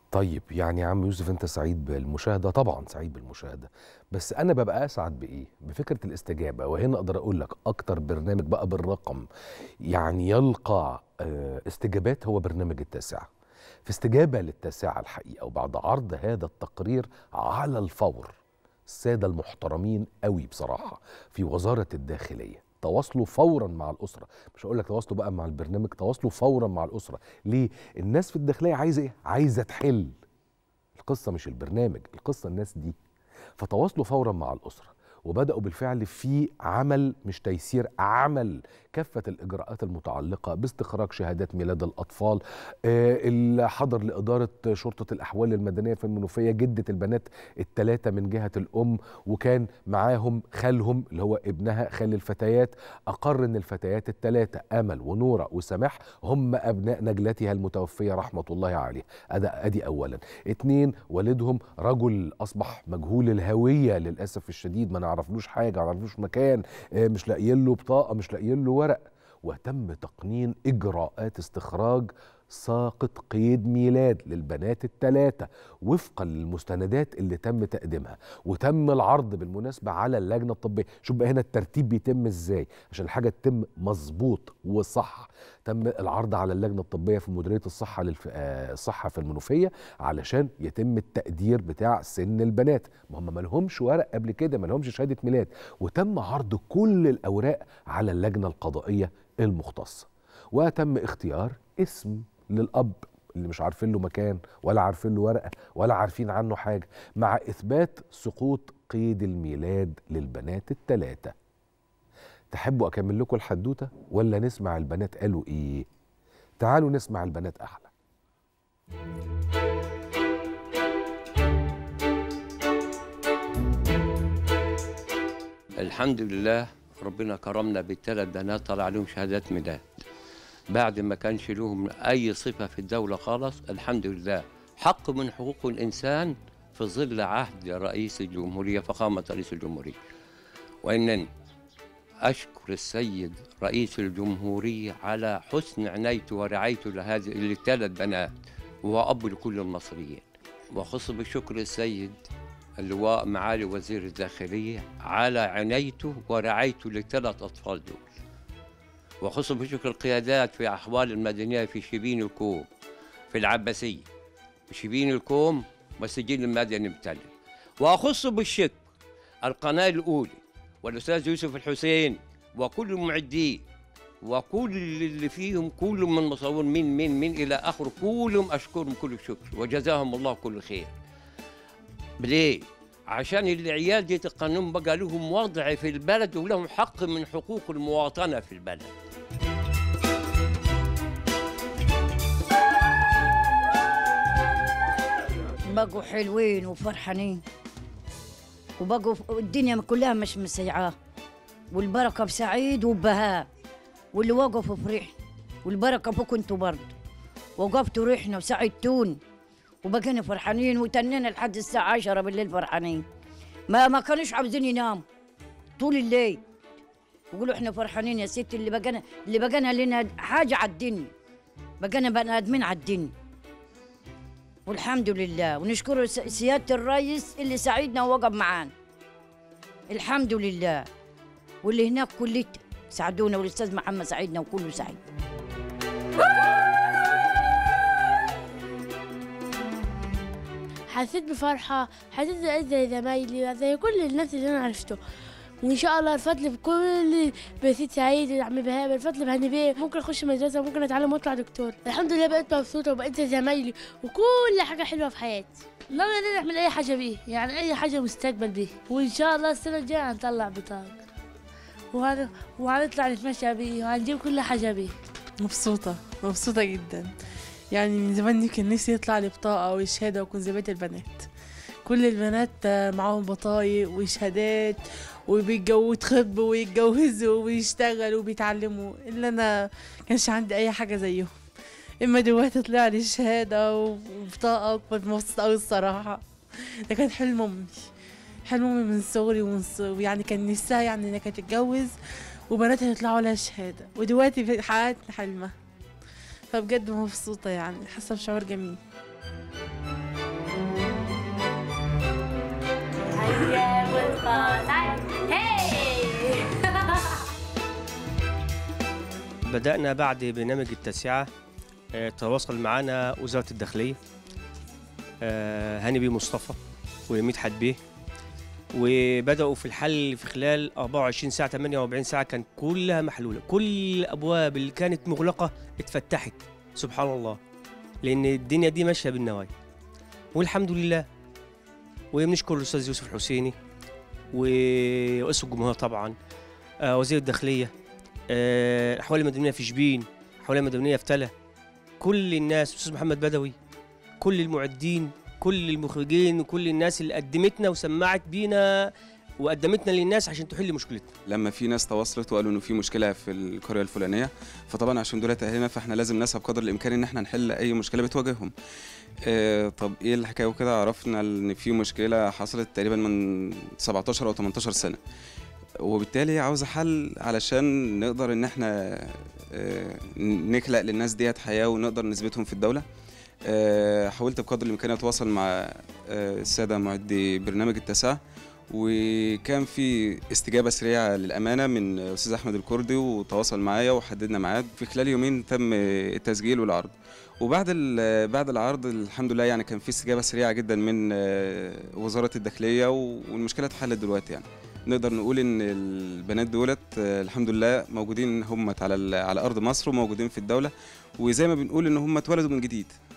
طيب يعني يا عم يوسف انت سعيد بالمشاهده طبعا سعيد بالمشاهده بس انا ببقى اسعد بايه بفكره الاستجابه وهنا اقدر اقول لك اكتر برنامج بقى بالرقم يعني يلقى آه، استجابات هو برنامج التاسعه في استجابه للتاسعه الحقيقه وبعد عرض هذا التقرير على الفور الساده المحترمين قوي بصراحه في وزاره الداخليه تواصلوا فورا مع الاسره مش هقول لك تواصلوا بقى مع البرنامج تواصلوا فورا مع الاسره ليه الناس في الداخليه عايزه ايه عايزه تحل القصه مش البرنامج القصه الناس دي فتواصلوا فورا مع الاسره وبداوا بالفعل في عمل مش تيسير عمل كافه الاجراءات المتعلقه باستخراج شهادات ميلاد الاطفال آه، اللي حضر لاداره شرطه الاحوال المدنيه في المنوفيه جده البنات الثلاثه من جهه الام وكان معاهم خالهم اللي هو ابنها خال الفتيات اقر ان الفتيات الثلاثه امل ونوره وسماح هم ابناء نجلتها المتوفيه رحمه الله عليها ادي ادي اولا اتنين والدهم رجل اصبح مجهول الهويه للاسف الشديد ما نعرفلوش حاجه ما نعرفلوش مكان آه، مش لاقيين له بطاقه مش لاقيين له ورق وتم تقنين اجراءات استخراج ساقط قيد ميلاد للبنات الثلاثه وفقا للمستندات اللي تم تقديمها وتم العرض بالمناسبه على اللجنه الطبيه شوف بقى هنا الترتيب بيتم ازاي عشان الحاجه تتم مظبوط وصح تم العرض على اللجنه الطبيه في مديريه الصحه للف... آه، الصحه في المنوفيه علشان يتم التقدير بتاع سن البنات ما هم ما لهمش ورق قبل كده ما لهمش شهاده ميلاد وتم عرض كل الاوراق على اللجنه القضائيه المختصه وتم اختيار اسم للاب اللي مش عارفين له مكان ولا عارفين له ورقه ولا عارفين عنه حاجه مع اثبات سقوط قيد الميلاد للبنات الثلاثه تحبوا اكمل لكم الحدوته ولا نسمع البنات قالوا ايه تعالوا نسمع البنات احلى الحمد لله ربنا كرمنا بالثلاث بنات طلع عليهم شهادات ميلاد بعد ما كانش لهم اي صفه في الدوله خالص الحمد لله حق من حقوق الانسان في ظل عهد رئيس الجمهوريه فخامه رئيس الجمهوريه وانني اشكر السيد رئيس الجمهوريه على حسن عنايته ورعايته لهذه للثلاث بنات وهو اب لكل المصريين واخص بالشكر السيد اللواء معالي وزير الداخليه على عنايته ورعايته للثلاث اطفال دول وخصوصا بشكر القيادات في أحوال المدنية في شبين الكوم في العباسية شبين الكوم والسجل المدني بتاعنا وأخص بالشكر القناة الأولى والأستاذ يوسف الحسين وكل المعدين وكل اللي فيهم كل من مصور من من من إلى آخره كلهم أشكرهم كل الشكر وجزاهم الله كل خير ليه؟ عشان العيال دي القانون بقى لهم وضع في البلد ولهم حق من حقوق المواطنة في البلد بقوا حلوين وفرحانين وبقوا الدنيا كلها مش مسيعاه والبركه بسعيد وبهاء واللي وقفوا فرحنا والبركه بكم انتوا برضه وقفتوا ريحنا وساعدتوني وبقينا فرحانين وتنينا لحد الساعة عشرة بالليل فرحانين ما ما كانوش عاوزين يناموا طول الليل يقولوا احنا فرحانين يا ستي اللي بقينا اللي بقينا لنا حاجة على الدنيا بقينا بني آدمين على الدنيا والحمد لله ونشكر س- سيادة الرئيس اللي ساعدنا ووقف معانا الحمد لله واللي هناك كلته ساعدونا والاستاذ محمد ساعدنا وكله سعيد حسيت بفرحة حسيت زي زمايلي زي كل الناس اللي أنا عرفته وإن شاء الله الفضل بكل بسيط سعيد عم بهاء الفضل بهني بيه ممكن أخش مدرسة ممكن أتعلم وأطلع دكتور الحمد لله بقيت مبسوطة وبقيت زي زمايلي وكل حاجة حلوة في حياتي لا أنا نعمل أي حاجة بيه يعني أي حاجة مستقبل بيه وإن شاء الله السنة الجاية هنطلع بطاقة وهن... وهنطلع نتمشى بيه وهنجيب كل حاجة بيه مبسوطة مبسوطة جدا يعني من زمان كان نفسي يطلع لي بطاقة وشهادة وأكون زي بقية البنات كل البنات آه، معاهم بطايق وشهادات وبيتجوزوا يتخطبوا ويتجوزوا ويشتغلوا وبيتعلموا إلا أنا كانش عندي أي حاجة زيهم إما دلوقتي طلع لي شهادة وبطاقة كنت مبسوطة أوي الصراحة ده كان حلم أمي حلم أمي من صغري ومن ص- ويعني كان نفسها يعني إنها كانت تتجوز وبناتها يطلعوا لها شهادة ودلوقتي في- حققت حلمها فبجد مبسوطة يعني حاسة بشعور جميل يا متقاطع هاي بدأنا بعد برنامج التاسعة آه، تواصل معنا وزارة الداخلية آه، هاني بيه مصطفى ومدحت بيه وبدأوا في الحل في خلال 24 ساعة 48 ساعة كان كلها محلولة كل الأبواب اللي كانت مغلقة اتفتحت سبحان الله لأن الدنيا دي ماشية بالنوايا والحمد لله وبنشكر الأستاذ يوسف الحسيني ورئيس الجمهورية طبعا آه، وزير الداخلية آه، الأحوال المدنية في شبين الأحوال المدنية في تلا كل الناس أستاذ محمد بدوي كل المعدين كل المخرجين وكل الناس اللي قدمتنا وسمعت بينا وقدمتنا للناس عشان تحل مشكلتنا لما في ناس تواصلت وقالوا انه في مشكله في القريه الفلانيه فطبعا عشان دول اهلنا فاحنا لازم نسعى بقدر الامكان ان احنا نحل اي مشكله بتواجههم آه طب ايه الحكايه وكده عرفنا ان في مشكله حصلت تقريبا من 17 او 18 سنه وبالتالي هي عاوزه حل علشان نقدر ان احنا آه نخلق للناس ديت حياه ونقدر نثبتهم في الدوله آه حاولت بقدر الامكان اتواصل مع آه الساده معدي برنامج التاسعه وكان في استجابه سريعه للامانه من استاذ احمد الكردي وتواصل معايا وحددنا ميعاد في خلال يومين تم التسجيل والعرض وبعد ال- بعد العرض الحمد لله يعني كان في استجابه سريعه جدا من آه، وزاره الداخليه والمشكله اتحلت دلوقتي يعني نقدر نقول ان البنات دولت آه، الحمد لله موجودين هم على ال- على ارض مصر وموجودين في الدوله وزي ما بنقول ان هم اتولدوا من جديد